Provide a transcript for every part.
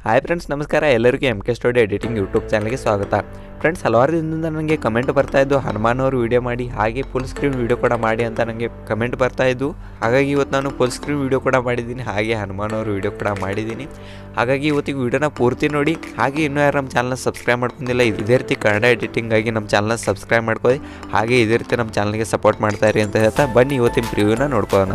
hi friends ನಮಸ್ಕಾರ ಎಲ್ಲರಿಗೂ M K studio editing YouTube ಚಾನಲ್ಗೆ ಸ್ವಾಗತ ಫ್ರೆಂಡ್ಸ್ ಹಲವಾರು ದಿನದಿಂದ ನನಗೆ ಕಮೆಂಟ್ ಬರ್ತಾ ಇದ್ದು ಹನುಮಾನ್ ಅವರು ವಿಡಿಯೋ ಮಾಡಿ ಹಾಗೆ ಫುಲ್ ಸ್ಕ್ರೀನ್ ವಿಡಿಯೋ ಕೂಡ ಮಾಡಿ ಅಂತ ನನಗೆ ಕಮೆಂಟ್ ಬರ್ತಾ ಇದ್ದು ಹಾಗಾಗಿ ಇವತ್ತು ನಾನು ಫುಲ್ ಸ್ಕ್ರೀನ್ ವಿಡಿಯೋ ಕೂಡ ಮಾಡಿದ್ದೀನಿ ಹಾಗೆ ಹನುಮಾನ್ ಅವರು ವಿಡಿಯೋ ಕೂಡ ಮಾಡಿದ್ದೀನಿ ಹಾಗಾಗಿ ಇವತ್ತಿಗೆ ವಿಡಿಯೋನ ಪೂರ್ತಿ ನೋಡಿ ಹಾಗೆ ಇನ್ನೂ ಯಾರು ನಮ್ಮ ಚಾನಲ್ನ ಸಬ್ಸ್ಕ್ರೈಬ್ ಮಾಡ್ಕೊಂಡಿಲ್ಲ ಇದೇ ರೀತಿ ಕನ್ನಡ ಎಡಿಟಿಂಗ್ ಆಗಿ ನಮ್ಮ ಚಾನಲ್ನ ಸಬ್ಸ್ಕ್ರೈಬ್ ಮಾಡ್ಕೊಳ್ಳಿ ಹಾಗೆ ಇದೇ ರೀತಿ ನಮ್ಮ ಚಾನಲ್ಗೆ ಸಪೋರ್ಟ್ ಮಾಡ್ತಾ ಇರಿ ಅಂತ ಹೇಳ್ತಾ ಬನ್ನಿ ಇವತ್ತಿನ ಪ್ರಿವ್ಯೂನ ನೋಡ್ಕೊಳ್ಳೋಣ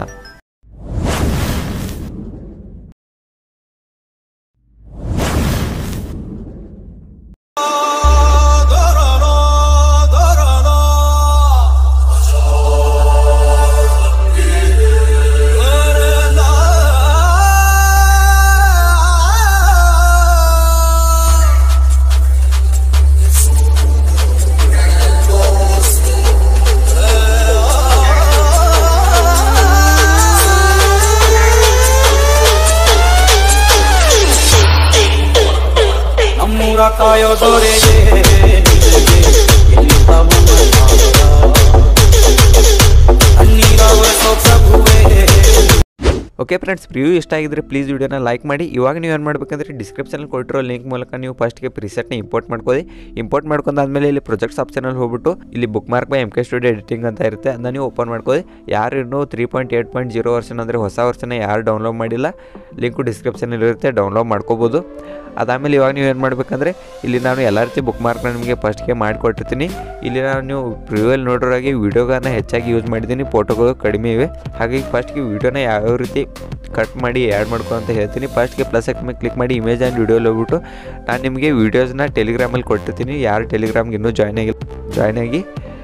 ನಮ್ಮೂರ ಕಾಯೋ ದೊರೆಗೆ ಎಲ್ಲಿದ್ದ ಅನ್ನೀರ ಒರೆಸೋ ಪ್ರಭುವೇ ಓಕೆ ಫ್ರೆಂಡ್ಸ್ ಪ್ರಿವ್ಯೂ ಇಷ್ಟ ಆಗಿದ್ರೆ ಪ್ಲೀಸ್ ವಿಡಿಯೋನ ಲೈಕ್ ಮಾಡಿ ಇವಾಗ ನೀವು ಏನು ಮಾಡಬೇಕಂದ್ರೆ ಡಿಸ್ಕ್ರಿಪ್ಷನಲ್ಲಿ ಕೊಟ್ಟಿರೋ ಲಿಂಕ್ ಮೂಲಕ ನೀವು ಫಸ್ಟ್ಗೆ ಪ್ರಿಸೆಟ್ನ ಇಂಪೋರ್ಟ್ ಮಾಡ್ಕೊಳ್ಳಿ ಇಂಪೋರ್ಟ್ ಮಾಡ್ಕೊಂಡಾದ್ಮೇಲೆ ಇಲ್ಲಿ ಪ್ರೊಜೆಕ್ಟ್ಸ್ ಆಪ್ಷನಲ್ಲಿ ಹೋಗ್ಬಿಟ್ಟು ಇಲ್ಲಿ bookmark by M K studio editing ಅಂತ ಇರುತ್ತೆ ಅದನ್ನ ನೀವು ಓಪನ್ ಮಾಡ್ಕೊಳ್ಳಿ ಯಾರು ಇನ್ನೂ three point eight point zero version ಅಂದರೆ ಹೊಸ ವರ್ಷನ ಯಾರು ಡೌನ್ಲೋಡ್ ಮಾಡಿಲ್ಲ ಲಿಂಕು ಡಿಸ್ಕ್ರಿಪ್ಷನಲ್ಲಿ ಇರುತ್ತೆ ಡೌನ್ಲೋಡ್ ಮಾಡ್ಕೋಬೋದು ಅದಾದಮೇಲೆ ಇವಾಗ ನೀವು ಏನು ಮಾಡಬೇಕಂದ್ರೆ ಇಲ್ಲಿ ನಾನು ಎಲ್ಲ ರೀತಿ ಬುಕ್ ಮಾರ್ಕ್ನ ನಿಮಗೆ ಫಸ್ಟ್ಗೆ ಮಾಡಿಕೊಟ್ಟಿರ್ತೀನಿ ಇಲ್ಲಿ ನಾನು ನೀವು ಪ್ರಿವ್ಯೂಯಲ್ಲಿ ನೋಡೋರಾಗಿ ವೀಡಿಯೋಗಳನ್ನ ಹೆಚ್ಚಾಗಿ ಯೂಸ್ ಮಾಡಿದ್ದೀನಿ ಫೋಟೋಗಳು ಕಡಿಮೆ ಇವೆ ಹಾಗಾಗಿ ಫಸ್ಟ್ಗೆ ವೀಡಿಯೋನ ಯಾವ ರೀತಿ ಕಟ್ ಮಾಡಿ ಆ್ಯಡ್ ಮಾಡ್ಕೊ ಅಂತ ಹೇಳ್ತೀನಿ ಫಸ್ಟ್ಗೆ ಪ್ಲಸ್ ಮೇಲೆ ಕ್ಲಿಕ್ ಮಾಡಿ ಇಮೇಜ್ ಆ್ಯಂಡ್ ವೀಡಿಯೋಲಿ ಹೋಗ್ಬಿಟ್ಟು ನಾನು ನಿಮಗೆ ವೀಡಿಯೋಸ್ನ ಟೆಲಿಗ್ರಾಮಲ್ಲಿ ಕೊಟ್ಟಿರ್ತೀನಿ ಯಾರು ಟೆಲಿಗ್ರಾಮ್ಗೆ ಇನ್ನೂ ಜಾಯ್ನ್ ಆಗಿಲ್ಲ ಜಾಯ್ನ್ ಆಗಿ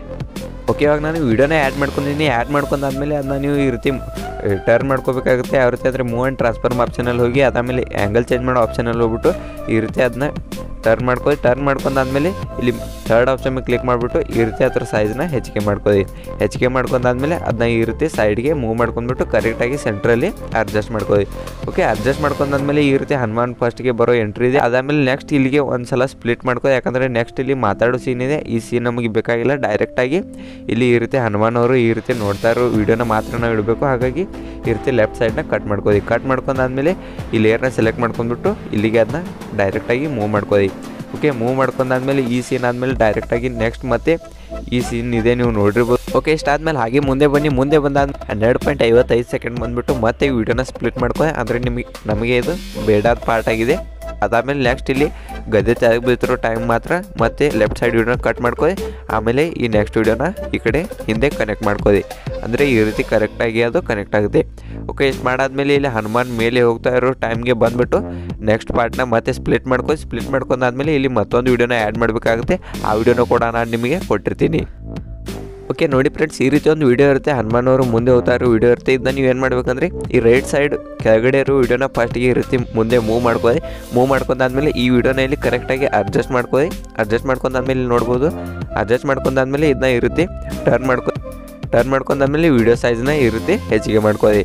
ಓಕೆ ಇವಾಗ ನಾನು ವೀಡಿಯೋನ ಆ್ಯಡ್ ಮಾಡ್ಕೊಂಡಿದ್ದೀನಿ ಆ್ಯಡ್ ಮಾಡ್ಕೊಂಡಾದ್ಮೇಲೆ ಅದನ್ನ ನೀವು ಈ ರೀತಿ ಟರ್ನ್ ಮಾಡ್ಕೋಬೇಕಾಗುತ್ತೆ ಯಾವ ರೀತಿ ಅಂದರೆ ಮೂವ್ ಆ್ಯಂಡ್ ಟ್ರಾನ್ಸ್ಫರ್ಮ್ ಆಪ್ಷನಲ್ಲಿ ಹೋಗಿ ಅದಾದಮೇಲೆ ಆ್ಯಂಗಲ್ ಚೇಂಜ್ ಮಾಡೋ ಆಪ್ಷನಲ್ಲಿ ಹೋಗ್ಬಿಟ್ಟು ಈ ರೀತಿ ಅದನ್ನ ಟರ್ನ್ ಮಾಡ್ಕೊಳ್ಳಿ ಟರ್ನ್ ಮಾಡ್ಕೊಂಡಾದ್ಮೇಲೆ ಇಲ್ಲಿ ಥರ್ಡ್ ಆಪ್ಷನ್ ಮೇಲೆ ಕ್ಲಿಕ್ ಮಾಡಿಬಿಟ್ಟು ಈ ರೀತಿ ಅದ್ರ ಸೈಜ್ನ ಹೆಚ್ಚಿಗೆ ಮಾಡ್ಕೊಳ್ಳಿ ಹೆಚ್ಚಿಗೆ ಮಾಡ್ಕೊಂಡಾದ್ಮೇಲೆ ಅದನ್ನ ಈ ರೀತಿ ಸೈಡ್ಗೆ ಮೂವ್ ಮಾಡ್ಕೊಂಡ್ಬಿಟ್ಟು ಕರೆಕ್ಟಾಗಿ ಸೆಂಟ್ರಲ್ಲಿ ಅಡ್ಜಸ್ಟ್ ಮಾಡ್ಕೊಳ್ಳಿ ಓಕೆ ಅಡ್ಜಸ್ಟ್ ಮಾಡ್ಕೊಂಡಾದ್ಮೇಲೆ ಈ ರೀತಿ ಹನುಮಾನ್ ಫಸ್ಟ್ಗೆ ಬರೋ ಎಂಟ್ರಿ ಇದೆ ಅದಾದಮೇಲೆ ನೆಕ್ಸ್ಟ್ ಇಲ್ಲಿಗೆ ಒಂದು ಸಲ ಸ್ಪ್ಲಿಟ್ ಮಾಡ್ಕೊಳ್ಳಿ ಯಾಕಂದರೆ ನೆಕ್ಸ್ಟ್ ಇಲ್ಲಿ ಮಾತಾಡೋ ಸೀನ್ ಇದೆ ಈ ಸೀನ್ ನಮಗೆ ಬೇಕಾಗಿಲ್ಲ ಡೈರೆಕ್ಟಾಗಿ ಇಲ್ಲಿ ಈ ರೀತಿ ಹನುಮಾನ್ ಅವರು ಈ ರೀತಿ ನೋಡ್ತಾ ಇರೋ ವೀಡಿಯೋನ ಮಾತ್ರ ನಾವು ಇಡಬೇಕು ಹಾಗಾಗಿ ಈ ರೀತಿ ಲೆಫ್ಟ್ ಸೈಡ್ನ ಕಟ್ ಮಾಡ್ಕೊಳ್ಳಿ ಕಟ್ ಮಾಡ್ಕೊಂಡಾದ್ಮೇಲೆ ಈ ಲೇಯರ್ನ ಸೆಲೆಕ್ಟ್ ಮಾಡ್ಕೊಂಡ್ಬಿಟ್ಟು ಇಲ್ಲಿಗೆ ಅದನ್ನ ಡೈರೆಕ್ಟಾಗಿ ಮೂವ್ ಮಾಡ್ಕೊಳ್ಳಿ ಓಕೆ ಮೂವ್ ಮಾಡ್ಕೊಂಡಾದ್ಮೇಲೆ ಈ ಸೀನ್ ಆದಮೇಲೆ ಡೈರೆಕ್ಟಾಗಿ ನೆಕ್ಸ್ಟ್ ಮತ್ತೆ ಈ ಸೀನ್ ಇದೆ ನೀವು ನೋಡಿರ್ಬೋದು ಓಕೆ ಇಷ್ಟಾದ್ಮೇಲೆ ಹಾಗೆ ಮುಂದೆ ಬನ್ನಿ ಮುಂದೆ ಬಂದಾದ ಹನ್ನೆರಡು ಪಾಯಿಂಟ್ ಐವತ್ತೈದು ಸೆಕೆಂಡ್ ಬಂದುಬಿಟ್ಟು ಮತ್ತೆ ಈ ವಿಡಿಯೋನ ಸ್ಪ್ಲಿಟ್ ಮಾಡ್ಕೊಳ್ಳಿ ಅಂದರೆ ನಿಮಗೆ ನಮಗೆ ಇದು ಬೇಡಾದ ಪಾರ್ಟ್ ಆಗಿದೆ ಅದಾದಮೇಲೆ ನೆಕ್ಸ್ಟ್ ಇಲ್ಲಿ ಗದ್ದೆ ತೆಗೆದು ಬೀಳ್ತಿರೋ ಟೈಮ್ ಮಾತ್ರ ಮತ್ತೆ ಲೆಫ್ಟ್ ಸೈಡ್ ವಿಡಿಯೋನ ಕಟ್ ಮಾಡ್ಕೊಳ್ಳಿ ಆಮೇಲೆ ಈ ನೆಕ್ಸ್ಟ್ ವಿಡಿಯೋನ ಈ ಕಡೆ ಹಿಂದೆ ಕನೆಕ್ಟ್ ಮಾಡ್ಕೊಳ್ಳಿ ಅಂದರೆ ಈ ರೀತಿ ಕರೆಕ್ಟಾಗಿ ಅದು ಕನೆಕ್ಟ್ ಆಗುತ್ತೆ ಓಕೆ ಇಷ್ಟು ಮಾಡಾದ್ಮೇಲೆ ಇಲ್ಲಿ ಹನುಮಾನ್ ಮೇಲೆ ಹೋಗ್ತಾ ಇರೋ ಟೈಮ್ಗೆ ಬಂದುಬಿಟ್ಟು ನೆಕ್ಸ್ಟ್ ಪಾರ್ಟ್ನ ಮತ್ತೆ ಸ್ಪ್ಲಿಟ್ ಮಾಡ್ಕೊಳ್ಳಿ ಸ್ಪ್ಲಿಟ್ ಮಾಡ್ಕೊಂಡಾದ್ಮೇಲೆ ಇಲ್ಲಿ ಮತ್ತೊಂದು ವಿಡಿಯೋನ ಆ್ಯಡ್ ಮಾಡಬೇಕಾಗುತ್ತೆ ಆ ವಿಡಿಯೋನ ಕೂಡ ನಾನು ನಿಮಗೆ ಕೊಟ್ಟಿರ್ತೀನಿ ಓಕೆ ನೋಡಿ ಫ್ರೆಂಡ್ಸ್ ಈ ರೀತಿ ಒಂದು ವಿಡಿಯೋ ಇರುತ್ತೆ ಹನುಮಾನ್ ಅವರು ಮುಂದೆ ಹೋಗ್ತಾ ಇರೋ ವಿಡಿಯೋ ಇರುತ್ತೆ ಇದನ್ನ ನೀವು ಏನು ಮಾಡಬೇಕಂದ್ರೆ ಈ ರೈಟ್ ಸೈಡ್ ಕೆಳಗಡೆ ಇರೋ ವಿಡಿಯೋನ ಫಸ್ಟಿಗೆ ಈ ರೀತಿ ಮುಂದೆ ಮೂವ್ ಮಾಡ್ಕೊಳ್ಳಿ ಮೂವ್ ಮಾಡ್ಕೊಂಡಾದ್ಮೇಲೆ ಈ ವಿಡಿಯೋನ ಇಲ್ಲಿ ಕರೆಕ್ಟಾಗಿ ಅಡ್ಜಸ್ಟ್ ಮಾಡ್ಕೊಳ್ಳಿ ಅಡ್ಜಸ್ಟ್ ಮಾಡ್ಕೊಂಡಾದ್ಮೇಲೆ ಇಲ್ಲಿ ನೋಡ್ಬೋದು ಅಡ್ಜಸ್ಟ್ ಮಾಡ್ಕೊಂಡಾದ್ಮೇಲೆ ಇದನ್ನ ಈ ರೀತಿ ಟರ್ನ್ ಮಾಡ್ಕೊ ಟರ್ನ್ ಮಾಡ್ಕೊಂಡಾದ್ಮೇಲೆ ವಿಡಿಯೋ ಸೈಜ್ನ ಈ ರೀತಿ ಹೆಚ್ಚಿಗೆ ಮಾಡ್ಕೊಳ್ಳಿ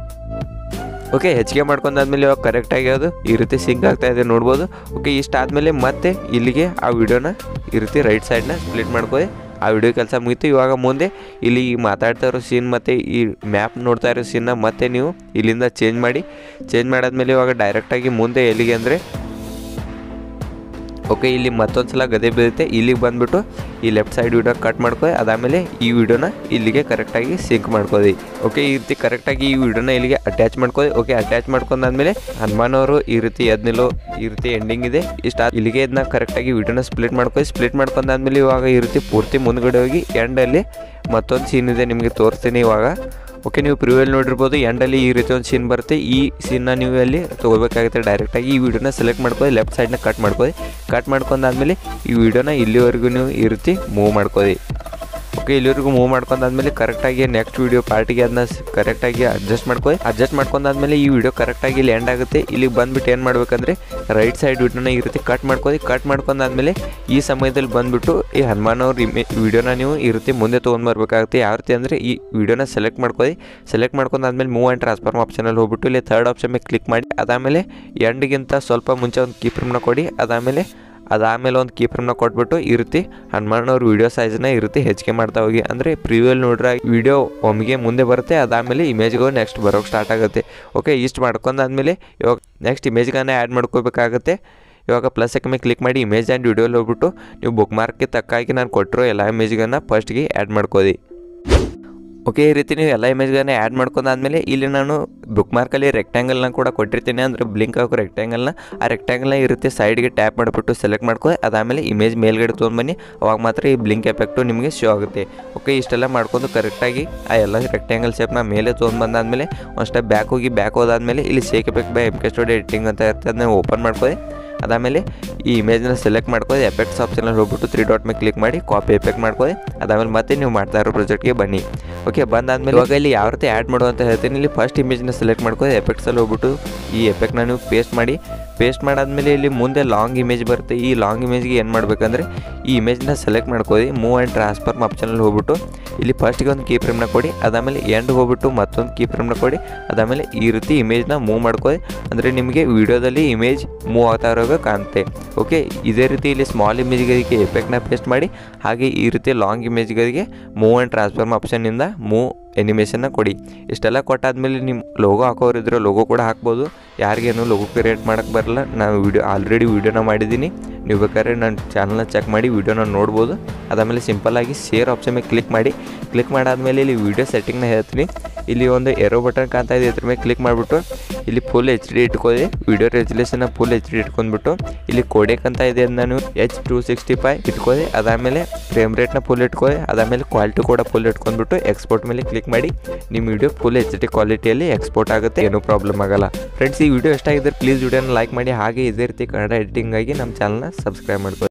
ಓಕೆ ಹೆಚ್ಚಿಗೆ ಮಾಡ್ಕೊಂಡಾದ್ಮೇಲೆ ಇವಾಗ ಕರೆಕ್ಟಾಗಿ ಅದು ಈ ರೀತಿ ಸಿಂಕ್ ಆಗ್ತಾ ಇದೆ ನೋಡ್ಬೋದು ಓಕೆ ಇಷ್ಟಾದಮೇಲೆ ಮತ್ತೆ ಇಲ್ಲಿಗೆ ಆ ವಿಡಿಯೋನ ಈ ರೀತಿ ರೈಟ್ ಸೈಡ್ನ ಸ್ಪ್ಲಿಟ್ ಮಾಡ್ಕೊಳ್ಳಿ ಆ ವಿಡಿಯೋ ಕೆಲಸ ಮುಗೀತು ಇವಾಗ ಮುಂದೆ ಇಲ್ಲಿ ಈ ಮಾತಾಡ್ತಾ ಇರೋ ಸೀನ್ ಮತ್ತು ಈ ಮ್ಯಾಪ್ ನೋಡ್ತಾ ಇರೋ ಸೀನ್ನ ಮತ್ತೆ ನೀವು ಇಲ್ಲಿಂದ ಚೇಂಜ್ ಮಾಡಿ ಚೇಂಜ್ ಮಾಡಾದ್ಮೇಲೆ ಇವಾಗ ಡೈರೆಕ್ಟಾಗಿ ಮುಂದೆ ಎಲ್ಲಿಗೆ ಅಂದರೆ ಓಕೆ ಇಲ್ಲಿ ಮತ್ತೊಂದು ಸಲ ಗದೆ ಬೀಳುತ್ತೆ ಇಲ್ಲಿಗೆ ಬಂದುಬಿಟ್ಟು ಈ ಲೆಫ್ಟ್ ಸೈಡ್ ವಿಡಿಯೋ ಕಟ್ ಮಾಡ್ಕೊಳ್ಳಿ ಅದಾದಮೇಲೆ ಈ ವಿಡಿಯೋನ ಇಲ್ಲಿಗೆ ಕರೆಕ್ಟಾಗಿ ಸಿಂಕ್ ಮಾಡ್ಕೊಳ್ಳಿ ಓಕೆ ಈ ರೀತಿ ಕರೆಕ್ಟಾಗಿ ಈ ವಿಡಿಯೋನ ಇಲ್ಲಿಗೆ ಅಟ್ಯಾಚ್ ಮಾಡ್ಕೊಳ್ಳಿ ಓಕೆ ಅಟ್ಯಾಚ್ ಮಾಡ್ಕೊಂಡಾದ್ಮೇಲೆ ಹನುಮಾನ್ ಅವರು ಈ ರೀತಿ ಎದ್ನಿಲ್ಲೋ ಈ ರೀತಿ ಎಂಡಿಂಗ್ ಇದೆ ಇಷ್ಟ ಇಲ್ಲಿಗೆ ಇದನ್ನ ಕರೆಕ್ಟಾಗಿ ವಿಡಿಯೋನ ಸ್ಪ್ಲಿಟ್ ಮಾಡ್ಕೊಳ್ಳಿ ಸ್ಪ್ಲಿಟ್ ಮಾಡ್ಕೊಂಡಾದ್ಮೇಲೆ ಇವಾಗ ಈ ರೀತಿ ಪೂರ್ತಿ ಮುಂದ್ಗಡೆ ಹೋಗಿ ಎಂಡಲ್ಲಿ ಮತ್ತೊಂದು ಸೀನ್ ಇದೆ ನಿಮಗೆ ತೋರಿಸ್ತೀನಿ ಇವಾಗ ಓಕೆ ನೀವು ಪ್ರಿವ್ಯೂಲ್ಲಿ ನೋಡಿರ್ಬೋದು ಎಂಡಲ್ಲಿ ಈ ರೀತಿ ಒಂದು ಸೀನ್ ಬರುತ್ತೆ ಈ ಸೀನ್ನ ನೀವು ಅಲ್ಲಿ ತೊಗೋಬೇಕಾಗುತ್ತೆ ಡೈರೆಕ್ಟಾಗಿ ಈ ವಿಡಿಯೋನ ಸೆಲೆಕ್ಟ್ ಮಾಡ್ಕೊಳ್ಳಿ ಲೆಫ್ಟ್ ಸೈಡ್ನ ಕಟ್ ಮಾಡ್ಕೊಳ್ಳಿ ಕಟ್ ಮಾಡ್ಕೊಂಡಾದ್ಮೇಲೆ ಈ ವಿಡಿಯೋನ ಇಲ್ಲಿವರೆಗೂ ನೀವು ಈ ರೀತಿ ಮೂವ್ ಮಾಡ್ಕೊಳ್ಳಿ ಓಕೆ ಇಲ್ಲಿವರೆಗೂ ಮೂವ್ ಮಾಡ್ಕೊಂಡಾದ್ಮೇಲೆ ಕರೆಕ್ಟಾಗಿ ನೆಕ್ಸ್ಟ್ ವಿಡಿಯೋ ಪಾರ್ಟಿಗೆ ಅದನ್ನ ಕರೆಕ್ಟಾಗಿ ಅಡ್ಜಸ್ಟ್ ಮಾಡ್ಕೊಳ್ಳಿ ಅಡ್ಜಸ್ಟ್ ಮಾಡ್ಕೊಂಡಾದ್ಮೇಲೆ ಈ ವಿಡಿಯೋ ಕರೆಕ್ಟಾಗಿ ಇಲ್ಲಿ ಎಂಡ್ ಆಗುತ್ತೆ ಇಲ್ಲಿ ಬಂದ್ಬಿಟ್ಟು ಏನು ಮಾಡ್ಬೇಕಂದ್ರೆ ರೈಟ್ ಸೈಡ್ ವಿಡಿಯೋನ ಈ ರೀತಿ ಕಟ್ ಮಾಡ್ಕೊಳ್ಳಿ ಕಟ್ ಮಾಡ್ಕೊಂಡಾದ್ಮೇಲೆ ಈ ಸಮಯದಲ್ಲಿ ಬಂದ್ಬಿಟ್ಟು ಈ ಹನುಮಾನ್ ಅವ್ರ ಇಮೇ ವಿಡಿಯೋನ ನೀವು ಈ ರೀತಿ ಮುಂದೆ ತೊಗೊಂಡ್ಬರ್ಬೇಕಾಗುತ್ತೆ ಯಾವ ರೀತಿ ಅಂದರೆ ಈ ವಿಡಿಯೋನ ಸೆಲೆಕ್ಟ್ ಮಾಡ್ಕೊಳ್ಳಿ ಸೆಲೆಕ್ಟ್ ಮಾಡ್ಕೊಂಡಾದ್ಮೇಲೆ ಮೂವ್ ಆ್ಯಂಡ್ ಟ್ರಾನ್ಸ್ಫರ್ಮ್ ಆಪ್ಷನಲ್ಲಿ ಹೋಗ್ಬಿಟ್ಟು ಇಲ್ಲಿ ಥರ್ಡ್ ಆಪ್ಷನ್ ಮೇಲೆ ಕ್ಲಿಕ್ ಮಾಡಿ ಅದಾದಮೇಲೆ ಎಂಡ್ಗಿಂತ ಸ್ವಲ್ಪ ಮುಂಚೆ ಒಂದು ಕೀಪ್ರಮ್ನ ಕೊಡಿ ಅದಾದಮೇಲೆ ಅದಾದಮೇಲೆ ಒಂದು ಕೀ ಫ್ರೇಮ್ನ ಕೊಟ್ಬಿಟ್ಟು ಈ ರೀತಿ ಹನುಮಾನವ್ರ ವಿಡಿಯೋ ಸೈಜ್ನ ಈ ರೀತಿ ಹೆಚ್ಚಿಗೆ ಮಾಡ್ತಾ ಹೋಗಿ ಅಂದರೆ ಪ್ರಿವ್ಯೂಲ್ ನೋಡ್ರೆ ವಿಡಿಯೋ ಒಮ್ಮಿಗೆ ಮುಂದೆ ಬರುತ್ತೆ ಅದಾದಮೇಲೆ ಇಮೇಜ್ಗಳು ನೆಕ್ಸ್ಟ್ ಬರೋಕ್ಕೆ ಸ್ಟಾರ್ಟ್ ಆಗುತ್ತೆ ಓಕೆ ಇಷ್ಟು ಮಾಡ್ಕೊಂಡಾದ್ಮೇಲೆ ಇವಾಗ ನೆಕ್ಸ್ಟ್ ಇಮೇಜ್ಗಳನ್ನ ಆ್ಯಡ್ ಮಾಡ್ಕೋಬೇಕಾಗುತ್ತೆ ಇವಾಗ ಪ್ಲಸ್ ಮೇಲೆ ಕ್ಲಿಕ್ ಮಾಡಿ ಇಮೇಜ್ ಆ್ಯಂಡ್ ವಿಡಿಯೋಲಿ ಹೋಗ್ಬಿಟ್ಟು ನೀವು ಬುಕ್ ಮಾರ್ಕ್ಗೆ ತಕ್ಕಾಗಿ ನಾನು ಕೊಟ್ಟಿರೋ ಎಲ್ಲ ಇಮೇಜ್ಗಳನ್ನ ಫಸ್ಟ್ಗೆ ಆ್ಯಡ್ ಮಾಡ್ಕೋದಿ ಓಕೆ ಈ ರೀತಿ ನೀವು ಎಲ್ಲ ಇಮೇಜ್ಗಳನ್ನ ಆ್ಯಡ್ ಮಾಡ್ಕೊಂಡಾದ್ಮೇಲೆ ಇಲ್ಲಿ ನಾನು ಬುಕ್ ಮಾರ್ಕಲ್ಲಿ ರೆಕ್ಟ್ಯಾಂಗಲ್ನ ಕೂಡ ಕೊಟ್ಟಿರ್ತೀನಿ ಅಂದರೆ ಬ್ಲಿಂಕ್ ಆಗೋ ರೆಕ್ಟ್ಯಾಂಗಲ್ನ ಆ ರೆಕ್ಟ್ಯಾಂಗಲ್ನ ಈ ರೀತಿ ಸೈಡ್ಗೆ ಟ್ಯಾಪ್ ಮಾಡಿಬಿಟ್ಟು ಸೆಲೆಕ್ಟ್ ಮಾಡ್ಕೊಳ್ಳಿ ಅದಾದಮೇಲೆ ಇಮೇಜ್ ಮೇಲ್ಗಡೆ ತೊಗೊಂಡ್ಬನ್ನಿ ಅವಾಗ ಮಾತ್ರ ಈ ಬ್ಲಿಂಕ್ ಎಫೆಕ್ಟು ನಿಮಗೆ ಶೋ ಆಗುತ್ತೆ ಓಕೆ ಇಷ್ಟೆಲ್ಲ ಮಾಡ್ಕೊಂಡು ಕರೆಕ್ಟಾಗಿ ಆ ಎಲ್ಲ ರೆಕ್ಟ್ಯಾಂಗಲ್ ಶೇಪ್ನ ಮೇಲೆ ತೊಗೊಂಡ್ಬಂದಾದ್ಮೇಲೆ ಒಂದು ಸ್ಟೆಪ್ ಬ್ಯಾಕ್ ಹೋಗಿ ಬ್ಯಾಕ್ ಹೋದಾದ್ಮೇಲೆ ಇಲ್ಲಿ shake effect by M K studio editing ಅಂತ ಇರ್ತದೆ ಅದನ್ನ ಓಪನ್ ಮಾಡ್ಕೊಳ್ಳಿ ಅದಾದಮೇಲೆ ಈ ಇಮೇಜ್ನ ಸೆಲೆಕ್ಟ್ ಮಾಡ್ಕೊಳ್ಳಿ ಎಫೆಕ್ಟ್ಸ್ ಆಪ್ಷನಲ್ಲಿ ಹೋಗ್ಬಿಟ್ಟು ತ್ರೀ ಡಾಟ್ ಮೇಲೆ ಕ್ಲಿಕ್ ಮಾಡಿ ಕಾಪಿ ಎಫೆಕ್ಟ್ ಮಾಡ್ಕೊಳ್ಳಿ ಅದಾದಮೇಲೆ ಮತ್ತೆ ನೀವು ಮಾಡ್ತಾ ಇರೋ ಪ್ರಾಜೆಕ್ಟ್ಗೆ ಬನ್ನಿ ಓಕೆ ಬಂದಾದ್ಮೇಲೆ ಇವಾಗ ಇಲ್ಲಿ ಯಾವ ರೀತಿ ಆ್ಯಡ್ ಮಾಡು ಅಂತ ಹೇಳ್ತೀನಿ ಇಲ್ಲಿ ಫಸ್ಟ್ ಇಮೇಜ್ನ ಸೆಲೆಕ್ಟ್ ಮಾಡ್ಕೊಳ್ಳಿ ಎಫೆಕ್ಟ್ಸಲ್ಲಿ ಹೋಗ್ಬಿಟ್ಟು ಈ ಎಫೆಕ್ಟ್ನ ನೀವು ಪೇಸ್ಟ್ ಮಾಡಿ ಪೇಸ್ಟ್ ಮಾಡಾದ್ಮೇಲೆ ಇಲ್ಲಿ ಮುಂದೆ ಲಾಂಗ್ ಇಮೇಜ್ ಬರುತ್ತೆ ಈ ಲಾಂಗ್ ಇಮೇಜ್ಗೆ ಏನು ಮಾಡಬೇಕಂದ್ರೆ ಈ ಇಮೇಜ್ನ ಸೆಲೆಕ್ಟ್ ಮಾಡ್ಕೊಳ್ಳಿ ಮೂವ್ ಆ್ಯಂಡ್ ಟ್ರಾನ್ಸ್ಫರ್ಮ್ ಆಪ್ಷನಲ್ಲಿ ಹೋಗ್ಬಿಟ್ಟು ಇಲ್ಲಿ ಫಸ್ಟಿಗೆ ಒಂದು ಕೀ ಫ್ರೇಮ್ನ ಕೊಡಿ ಅದಾದಮೇಲೆ ಎಂಡ್ ಹೋಗ್ಬಿಟ್ಟು ಮತ್ತೊಂದು ಕೀ ಫ್ರೇಮ್ನ ಕೊಡಿ ಅದಾದಮೇಲೆ ಈ ರೀತಿ ಇಮೇಜ್ನ ಮೂವ್ ಮಾಡ್ಕೊಳ್ಳಿ ಅಂದರೆ ನಿಮಗೆ ವಿಡಿಯೋದಲ್ಲಿ ಇಮೇಜ್ ಮೂವ್ ಆಗ್ತಾ ಇರೋವಾಗ ಕಾಣುತ್ತೆ ಓಕೆ ಇದೇ ರೀತಿ ಇಲ್ಲಿ ಸ್ಮಾಲ್ ಇಮೇಜ್ಗಳಿಗೆ ಎಫೆಕ್ಟ್ನ ಪೇಸ್ಟ್ ಮಾಡಿ ಹಾಗೆ ಈ ರೀತಿ ಲಾಂಗ್ ಇಮೇಜ್ಗಳಿಗೆ ಮೂವ್ ಆ್ಯಂಡ್ ಟ್ರಾನ್ಸ್ಫರ್ಮ್ ಆಪ್ಷನ್ನಿಂದ ಮೂವ್ ಎನಿಮೇಷನ್ನ ಕೊಡಿ ಇಷ್ಟೆಲ್ಲ ಕೊಟ್ಟಾದ್ಮೇಲೆ ನಿಮ್ಮ ಲೋಗೋ ಹಾಕೋರಿದ್ರೆ ಲೋಗೋ ಕೂಡ ಹಾಕ್ಬೋದು ಯಾರಿಗೇನು ಲೋಗೋ ಕ್ರಿಯೇಟ್ ಮಾಡೋಕ್ಕೆ ಬರಲ್ಲ ನಾನು ವಿಡಿಯೋ ಆಲ್ರೆಡಿ ವೀಡಿಯೋನ ಮಾಡಿದ್ದೀನಿ ನೀವು ಬೇಕಾದ್ರೆ ನನ್ನ ಚಾನಲ್ನ ಚೆಕ್ ಮಾಡಿ ವೀಡಿಯೋನ ನೋಡ್ಬೋದು ಅದಾದಮೇಲೆ ಸಿಂಪಲ್ಲಾಗಿ ಶೇರ್ ಆಪ್ಷನ್ ಮೇಲೆ ಕ್ಲಿಕ್ ಮಾಡಿ ಕ್ಲಿಕ್ ಮಾಡಾದ್ಮೇಲೆ ಇಲ್ಲಿ ವೀಡಿಯೋ ಸೆಟ್ಟಿಂಗ್ನ ಹೇಳ್ತೀನಿ ಇಲ್ಲಿ ಒಂದು ಎರೋ ಬಟನ್ ಕಾಣ್ತಾ ಇದೆ ಇದ್ರ ಮೇಲೆ ಕ್ಲಿಕ್ ಮಾಡಿಬಿಟ್ಟು ಇಲ್ಲಿ ಫುಲ್ ಎಚ್ ಡಿ ಇಟ್ಕೊಳ್ಳಿ ವಿಡಿಯೋ ರೆಜುಲೇಷನ್ನ ಫುಲ್ ಎಚ್ ಡಿ ಇಟ್ಕೊಂಡ್ಬಿಟ್ಟು ಇಲ್ಲಿ ಕೋಡೆಕ್ ಅಂತ ಇದೆ ಅದನ್ನ ನೀವು ಎಚ್ ಟು ಸಿಕ್ಸ್ಟಿ ಫೈವ್ ಇಟ್ಕೊಳ್ಳಿ ಅದಾದಮೇಲೆ ಫ್ರೇಮ್ ರೇಟ್ನ ಫುಲ್ ಇಟ್ಕೊಳ್ಳಿ ಅದಾದಮೇಲೆ ಕ್ವಾಲಿಟಿ ಕೂಡ ಫುಲ್ ಇಟ್ಕೊಂಡ್ಬಿಟ್ಟು ಎಕ್ಸ್ಪೋರ್ಟ್ ಮೇಲೆ ಕ್ಲಿಕ್ ಮಾಡಿ ನಿಮ್ಮ ವಿಡಿಯೋ ಫುಲ್ ಎಚ್ ಡಿ ಕ್ವಾಲಿಟಿಯಲ್ಲಿ ಎಕ್ಸ್ಪೋರ್ಟ್ ಆಗುತ್ತೆ ಏನೂ ಪ್ರಾಬ್ಲಮ್ ಆಗಲ್ಲ ಫ್ರೆಂಡ್ಸ್ ಈ ವಿಡಿಯೋ ಎಷ್ಟಾಗಿದ್ದರೆ ಪ್ಲೀಸ್ ವಿಡಿಯೋನ ಲೈಕ್ ಮಾಡಿ ಹಾಗೆ ಇದೇ ರೀತಿ ಕನ್ನಡ ಎಡಿಟಿಂಗಾಗಿ ನಮ್ಮ ಚಾನಲ್ನ ಸಬ್ಸ್ಕ್ರೈಬ್ ಮಾಡ್ಕೊಳ್ಳಿ